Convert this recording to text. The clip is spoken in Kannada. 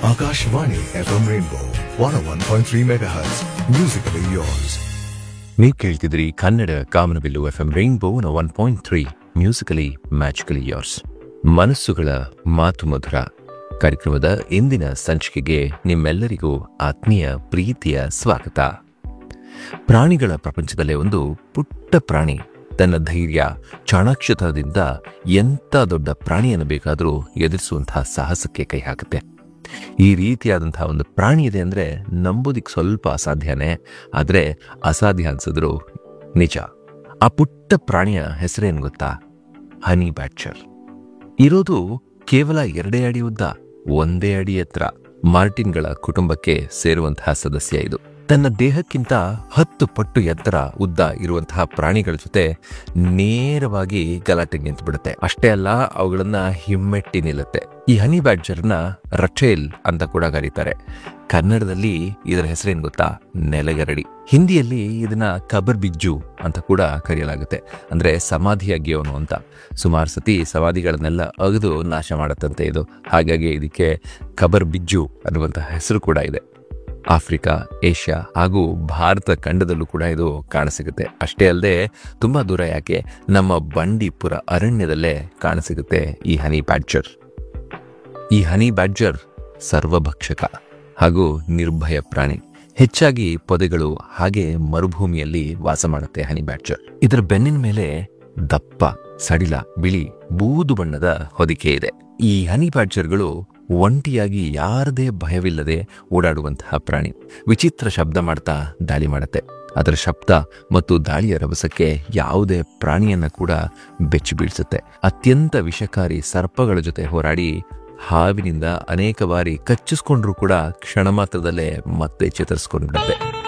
Akashvani FM Rainbow 101.3 MHz. Musically yours. ನೀವು ಕೇಳ್ತಿದ್ರಿ Kannada Kamanabillu F M rainbow one point three musically magically yours ಮನಸ್ಸುಗಳ ಮಾತು ಮಧುರ ಕಾರ್ಯಕ್ರಮದ ಇಂದಿನ ಸಂಚಿಕೆಗೆ ನಿಮ್ಮೆಲ್ಲರಿಗೂ ಆತ್ಮೀಯ ಪ್ರೀತಿಯ ಸ್ವಾಗತ ಪ್ರಾಣಿಗಳ ಪ್ರಪಂಚದಲ್ಲೇ ಒಂದು ಪುಟ್ಟ ಪ್ರಾಣಿ ತನ್ನ ಧೈರ್ಯ ಚಾಣಾಕ್ಷತನದಿಂದ ಎಂಥ ದೊಡ್ಡ ಪ್ರಾಣಿಯನ್ನು ಬೇಕಾದರೂ ಎದುರಿಸುವಂತಹ ಸಾಹಸಕ್ಕೆ ಕೈ ಹಾಕುತ್ತೆ ಈ ರೀತಿಯಾದಂತಹ ಒಂದು ಪ್ರಾಣಿ ಇದೆ ಅಂದ್ರೆ ನಂಬೋದಿಕ್ ಸ್ವಲ್ಪ ಅಸಾಧ್ಯನೇ ಆದ್ರೆ ಅಸಾಧ್ಯ ಅನ್ಸಿದ್ರು ನಿಜ ಆ ಪುಟ್ಟ ಪ್ರಾಣಿಯ ಹೆಸರೇನು ಗೊತ್ತಾ ಹನಿ ಬ್ಯಾಚರ್ ಇರೋದು ಕೇವಲ ಎರಡೇ ಅಡಿ ಉದ್ದ ಒಂದೇ ಅಡಿ ಎತ್ತರ ಮಾರ್ಟಿನ್ಗಳ ಕುಟುಂಬಕ್ಕೆ ಸೇರುವಂತಹ ಸದಸ್ಯ ಇದು ತನ್ನ ದೇಹಕ್ಕಿಂತ ಹತ್ತು ಪಟ್ಟು ಎತ್ತರ ಉದ್ದ ಇರುವಂತಹ ಪ್ರಾಣಿಗಳ ಜೊತೆ ನೇರವಾಗಿ ಗಲಾಟೆಗೆ ನಿಂತು ಬಿಡುತ್ತೆ ಅಷ್ಟೇ ಅಲ್ಲ ಅವುಗಳನ್ನ ಹಿಮ್ಮೆಟ್ಟಿ ನಿಲ್ಲುತ್ತೆ ಈ ಹನಿ ಬ್ಯಾಡ್ಜರ್ನ ರಚೇಲ್ ಅಂತ ಕೂಡ ಕರೀತಾರೆ ಕನ್ನಡದಲ್ಲಿ ಇದರ ಹೆಸರೇನು ಗೊತ್ತಾ ನೆಲಗರಡಿ ಹಿಂದಿಯಲ್ಲಿ ಇದನ್ನ ಕಬರ್ ಬಿಜ್ಜು ಅಂತ ಕೂಡ ಕರೆಯಲಾಗುತ್ತೆ ಅಂದ್ರೆ ಸಮಾಧಿ ಅಗ್ಗಿಯವನು ಅಂತ ಸುಮಾರು ಸತಿ ಸಮಾಧಿಗಳನ್ನೆಲ್ಲ ಅಗದು ನಾಶ ಮಾಡತ್ತಂತೆ ಇದು ಹಾಗಾಗಿ ಇದಕ್ಕೆ ಕಬರ್ ಬಿಜ್ಜು ಅನ್ನುವಂತಹ ಹೆಸರು ಕೂಡ ಇದೆ ಆಫ್ರಿಕಾ ಏಷ್ಯಾ ಹಾಗೂ ಭಾರತ ಖಂಡದಲ್ಲೂ ಕೂಡ ಇದು ಕಾಣಸಿಗುತ್ತೆ ಅಷ್ಟೇ ಅಲ್ಲದೆ ತುಂಬಾ ದೂರ ಯಾಕೆ ನಮ್ಮ ಬಂಡೀಪುರ ಅರಣ್ಯದಲ್ಲೇ ಕಾಣಸಿಗುತ್ತೆ ಈ ಹನಿ ಬ್ಯಾಡ್ಜರ್ ಈ ಹನಿ ಬ್ಯಾಡ್ಜರ್ ಸರ್ವಭಕ್ಷಕ ಹಾಗೂ ನಿರ್ಭಯ ಪ್ರಾಣಿ ಹೆಚ್ಚಾಗಿ ಪೊದೆಗಳು ಹಾಗೆ ಮರುಭೂಮಿಯಲ್ಲಿ ವಾಸ ಮಾಡುತ್ತೆ ಹನಿ ಬ್ಯಾಡ್ಜರ್ ಇದರ ಬೆನ್ನಿನ ಮೇಲೆ ದಪ್ಪ ಸಡಿಲ ಬಿಳಿ ಬೂದು ಬಣ್ಣದ ಹೊದಿಕೆ ಇದೆ ಈ ಹನಿ ಬ್ಯಾಡ್ಜರ್ಗಳು ಒಂಟಿಯಾಗಿ ಯಾರದೇ ಭಯವಿಲ್ಲದೆ ಓಡಾಡುವಂತಹ ಪ್ರಾಣಿ ವಿಚಿತ್ರ ಶಬ್ದ ಮಾಡ್ತಾ ದಾಳಿ ಮಾಡುತ್ತೆ ಅದರ ಶಬ್ದ ಮತ್ತು ದಾಳಿಯ ರಭಸಕ್ಕೆ ಯಾವುದೇ ಪ್ರಾಣಿಯನ್ನ ಕೂಡ ಬೆಚ್ಚಿ ಬೀಳಿಸುತ್ತೆ ಅತ್ಯಂತ ವಿಷಕಾರಿ ಸರ್ಪಗಳ ಜೊತೆ ಹೋರಾಡಿ ಹಾವಿನಿಂದ ಅನೇಕ ಬಾರಿ ಕಚ್ಚಿಸ್ಕೊಂಡ್ರೂ ಕೂಡ ಕ್ಷಣ ಮಾತ್ರದಲ್ಲೇ ಮತ್ತೆ ಚೇತರಿಸ್ಕೊಂಡು ಬಿಡುತ್ತೆ